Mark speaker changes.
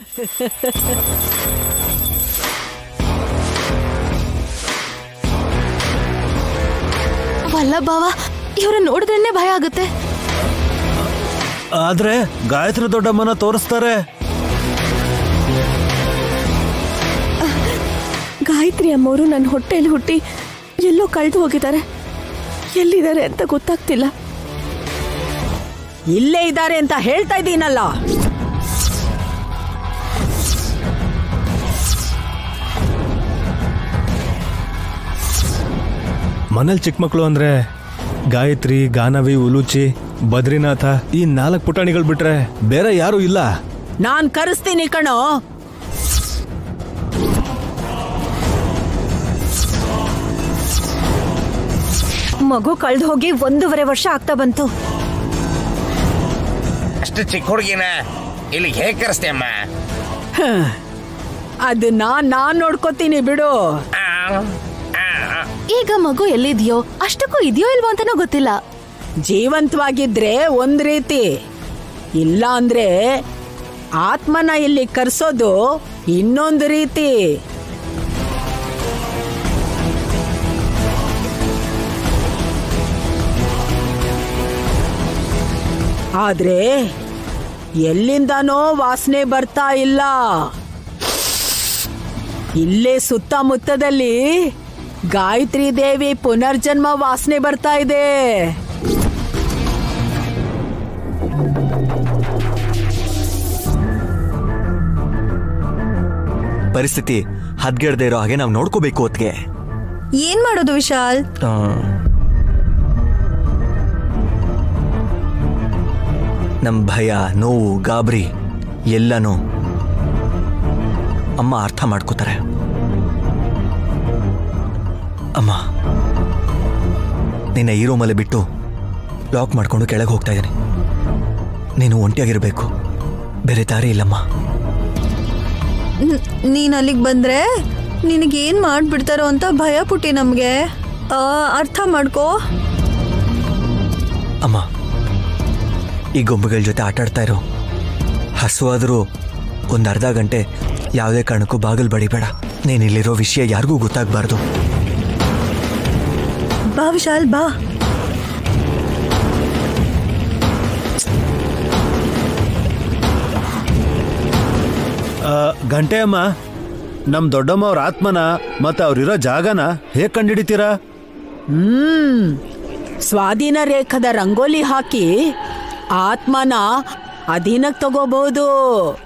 Speaker 1: ವಲ್ಲಭ ಭಾವ ಇವ್ರ ನೋಡಿದ್ರೇನೆ ಭಯ ಆಗುತ್ತೆ
Speaker 2: ಆದ್ರೆ ಗಾಯತ್ರಿ ದೊಡ್ಡಮ್ಮನ ತೋರಿಸ್ತಾರೆ
Speaker 3: ಗಾಯತ್ರಿ ಅಮ್ಮವರು ನನ್ನ ಹೊಟ್ಟೆಯಲ್ಲಿ ಹುಟ್ಟಿ ಎಲ್ಲೋ ಕಳೆದು ಹೋಗಿದ್ದಾರೆ ಎಲ್ಲಿದ್ದಾರೆ ಅಂತ ಗೊತ್ತಾಗ್ತಿಲ್ಲ
Speaker 4: ಇಲ್ಲೇ ಇದ್ದಾರೆ ಅಂತ ಹೇಳ್ತಾ ಇದ್ದೀನಲ್ಲ
Speaker 2: ಮನೇಲಿ ಚಿಕ್ಕ ಮಕ್ಕಳು ಅಂದ್ರೆ ಗಾಯತ್ರಿ ಗಾನವಿ ಉಲುಚಿ ಬದ್ರಿನಾಥ ಈ ನಾಲ್ಕು ಪುಟಾಣಿಗಳು ಬಿಟ್ರೆ ಬೇರೆ ಯಾರು ಇಲ್ಲ
Speaker 4: ನಾನ್ ಕರೆಸ್ತೀನಿ ಕಣೋ
Speaker 3: ಮಗು ಕಳೆದು ಹೋಗಿ ಒಂದೂವರೆ ವರ್ಷ ಆಗ್ತಾ ಬಂತು
Speaker 5: ಅಷ್ಟು ಚಿಕ್ಕ ಹುಡುಗಿನ ಇಲ್ಲಿಗೆ ಹೇಗೆ ಕರೆಸ್ತೆ ಅಮ್ಮ
Speaker 4: ಅದನ್ನ ನಾನ್ ನೋಡ್ಕೋತೀನಿ ಬಿಡು
Speaker 5: ಆ, ಆ, ಆ.
Speaker 1: ಈಗ ಮಗು ಎಲ್ಲಿದ್ಯೋ ಅಷ್ಟಕ್ಕೂ ಇದೆಯೋ ಇಲ್ವೋ ಅಂತಾನೂ ಗೊತ್ತಿಲ್ಲ
Speaker 4: ಜೀವಂತವಾಗಿದ್ರೆ ಒಂದ್ ರೀತಿ ಇಲ್ಲ ಅಂದ್ರೆ ಆತ್ಮನ ಇಲ್ಲಿ ಕರ್ಸೋದು ಇನ್ನೊಂದು ರೀತಿ ಆದ್ರೆ ಎಲ್ಲಿಂದನೋ ವಾಸನೆ ಬರ್ತಾ ಇಲ್ಲ ಇಲ್ಲೇ ಸುತ್ತಮುತ್ತದಲ್ಲಿ ಗಾಯತ್ರಿ ದೇವಿ ಪುನರ್ಜನ್ಮ ವಾಸನೆ ಬರ್ತಾ ಇದೆ
Speaker 6: ಪರಿಸ್ಥಿತಿ ಹದ್ಗೆಡ್ದೇ ಇರೋ ಹಾಗೆ ನಾವು ನೋಡ್ಕೋಬೇಕು ಹೊತ್ಗೆ
Speaker 3: ಏನ್ ಮಾಡೋದು ವಿಶಾಲ್
Speaker 6: ನಮ್ಮ ಭಯ ನೋವು ಗಾಬರಿ ಎಲ್ಲನೂ ಅಮ್ಮ ಅರ್ಥ ಮಾಡ್ಕೋತಾರೆ ಅಮ್ಮ ನಿನ್ನ ಈ ರೂಮಲ್ಲಿ ಬಿಟ್ಟು ಲಾಕ್ ಮಾಡ್ಕೊಂಡು ಕೆಳಗೆ ಹೋಗ್ತಾ ಇದ್ದೀನಿ ನೀನು ಒಂಟಿಯಾಗಿರಬೇಕು ಬೇರೆ ದಾರಿ ಇಲ್ಲಮ್ಮ
Speaker 3: ನೀನ್ ಅಲ್ಲಿಗೆ ಬಂದ್ರೆ ನಿನಗೇನ್ ಮಾಡ್ಬಿಡ್ತಾರೋ ಅಂತ ಭಯ ಪುಟ್ಟಿ ನಮ್ಗೆ ಆ, ಅರ್ಥ ಮಾಡ್ಕೋ
Speaker 6: ಅಮ್ಮ ಈ ಗೊಂಬೆಗಳ ಜೊತೆ ಆಟ ಆಡ್ತಾ ಇರೋ ಹಸುವಾದರೂ ಒಂದು ಅರ್ಧ ಗಂಟೆ ಯಾವುದೇ ಕಾರಣಕ್ಕೂ ಬಾಗಿಲು ಬಡಿಬೇಡ ನೀನು ಇಲ್ಲಿರೋ ವಿಷಯ ಯಾರಿಗೂ ಗೊತ್ತಾಗಬಾರ್ದು
Speaker 3: ಬಾ ವಿಶಾಲ್ ಬಾ
Speaker 2: ಆ, ಗಂಟೆ ಅಮ್ಮ ನಮ್ ದೊಡ್ಡಮ್ಮ ಅವ್ರ ಆತ್ಮನ ಮತ್ತೆ ಅವ್ರಿರೋ ಜಾಗನ ಹೇಗ್ ಕಂಡಿಡಿತೀರಾ
Speaker 4: ಹ್ಮ್ ಸ್ವಾಧೀನ ರೇಖದ ರಂಗೋಲಿ ಹಾಕಿ ಆತ್ಮನ ಅಧೀನಕ್ಕೆ ತಗೋಬಹುದು